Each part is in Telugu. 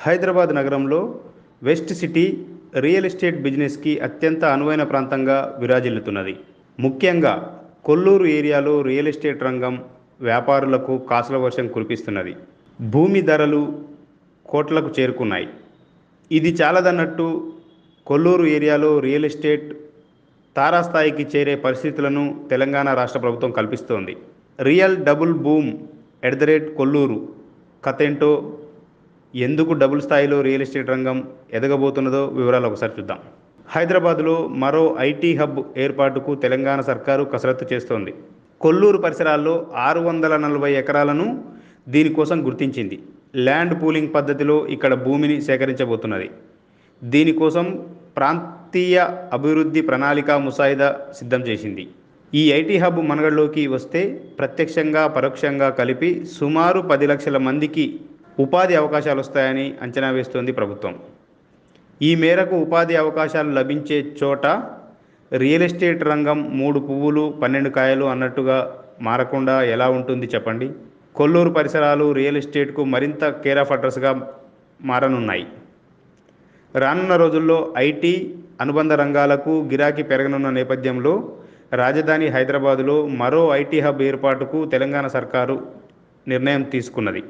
హైదరాబాద్ నగరంలో వెస్ట్ సిటీ రియల్ ఎస్టేట్ బిజినెస్కి అత్యంత అనువైన ప్రాంతంగా విరాజిల్లుతున్నది ముఖ్యంగా కొల్లూరు ఏరియాలో రియల్ ఎస్టేట్ రంగం వ్యాపారులకు కాసుల వర్షం కురిపిస్తున్నది భూమి ధరలు కోట్లకు చేరుకున్నాయి ఇది చాలదన్నట్టు కొల్లూరు ఏరియాలో రియల్ ఎస్టేట్ తారాస్థాయికి చేరే పరిస్థితులను తెలంగాణ రాష్ట్ర ప్రభుత్వం కల్పిస్తోంది real double boom at the rate Kollur కథ ఏంటో ఎందుకు డబుల్ స్థాయిలో రియల్ ఎస్టేట్ రంగం ఎదగబోతున్నదో వివరాలు ఒకసారి చూద్దాం హైదరాబాద్లో మరో ఐటీ హబ్ ఏర్పాటుకు తెలంగాణ సర్కారు కసరత్తు చేస్తోంది కొల్లూరు పరిసరాల్లో ఆరు వందల నలభై ఎకరాలను దీనికోసం గుర్తించింది ల్యాండ్ పూలింగ్ పద్ధతిలో ఇక్కడ భూమిని సేకరించబోతున్నది దీనికోసం ప్రాంతీయ అభివృద్ధి ప్రణాళిక ముసాయిదా సిద్ధం చేసింది ఈ ఐటీ హబ్ మనగడలోకి వస్తే ప్రత్యక్షంగా పరోక్షంగా కలిపి సుమారు పది లక్షల మందికి ఉపాధి అవకాశాలు వస్తాయని అంచనా వేస్తోంది ప్రభుత్వం ఈ మేరకు ఉపాధి అవకాశాలు లభించే చోట రియల్ ఎస్టేట్ రంగం మూడు పువ్వులు పన్నెండు కాయలు అన్నట్టుగా మారకుండా ఎలా ఉంటుంది చెప్పండి కొల్లూరు పరిసరాలు రియల్ ఎస్టేట్కు మరింత కేర్ ఆఫ్ అడ్రస్గా మారనున్నాయి రానున్న రోజుల్లో ఐటీ అనుబంధ రంగాలకు గిరాకీ పెరగనున్న నేపథ్యంలో రాజధాని హైదరాబాదులో మరో ఐటీ హబ్ ఏర్పాటుకు తెలంగాణ సర్కారు నిర్ణయం తీసుకున్నది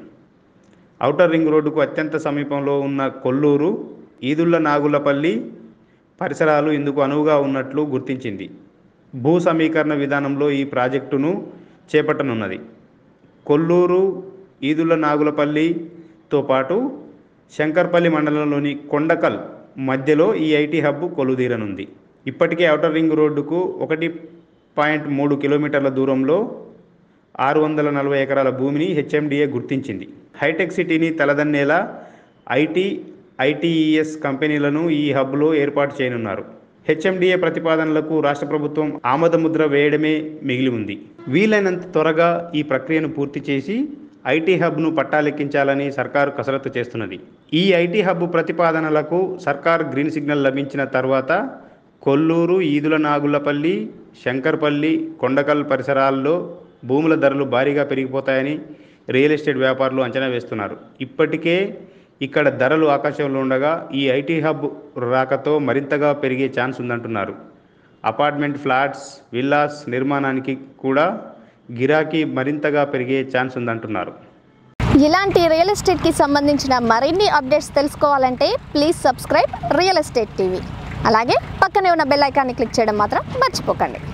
ఔటర్ రింగ్ రోడ్డుకు అత్యంత సమీపంలో ఉన్న కొల్లూరు ఈదుళ్ల నాగులపల్లి పరిసరాలు ఇందుకు అనువుగా ఉన్నట్లు గుర్తించింది భూ సమీకరణ విధానంలో ఈ ప్రాజెక్టును చేపట్టనున్నది కొల్లూరు ఈదుళ్ల నాగులపల్లితో పాటు శంకర్పల్లి మండలంలోని కొండకల్ మధ్యలో ఈ ఐటీ హబ్ కొలుదీరనుంది ఇప్పటికే ఔటర్ రింగ్ రోడ్డుకు ఒకటి పాయింట్ మూడు కిలోమీటర్ల దూరంలో ఆరు వందల నలభై ఎకరాల భూమిని హెచ్ఎండిఏ గుర్తించింది హైటెక్ సిటీని తలదన్నేలా ఐటీ ఐటీఈఎస్ కంపెనీలను ఈ హబ్లో ఏర్పాటు చేయనున్నారు హెచ్ఎండిఏ ప్రతిపాదనలకు రాష్ట్ర ప్రభుత్వం ఆమోదముద్ర వేయడమే మిగిలి ఉంది వీలైనంత త్వరగా ఈ ప్రక్రియను పూర్తి చేసి ఐటీ హబ్ను పట్టాలెక్కించాలని సర్కారు కసరత్తు చేస్తున్నది ఈ ఐటీ హబ్ ప్రతిపాదనలకు సర్కార్ గ్రీన్ సిగ్నల్ లభించిన తర్వాత కొల్లూరు ఈదుల నాగులపల్లి శంకర్పల్లి కొండకల్ పరిసరాల్లో భూముల ధరలు భారీగా పెరిగిపోతాయని రియల్ ఎస్టేట్ వ్యాపారులు అంచనా వేస్తున్నారు ఇప్పటికే ఇక్కడ ధరలు ఆకాశంలో ఉండగా ఈ ఐటీ హబ్ రాకతో మరింతగా పెరిగే ఛాన్స్ ఉందంటున్నారు అపార్ట్మెంట్ ఫ్లాట్స్ విల్లాస్ నిర్మాణానికి కూడా గిరాకీ మరింతగా పెరిగే ఛాన్స్ ఉందంటున్నారు ఇలాంటి రియల్ ఎస్టేట్కి సంబంధించిన మరిన్ని అప్డేట్స్ తెలుసుకోవాలంటే please subscribe real estate TV అలాగే పక్కనే ఉన్న బెల్ ఐకాన్ని క్లిక్ చేయడం మాత్రం మర్చిపోకండి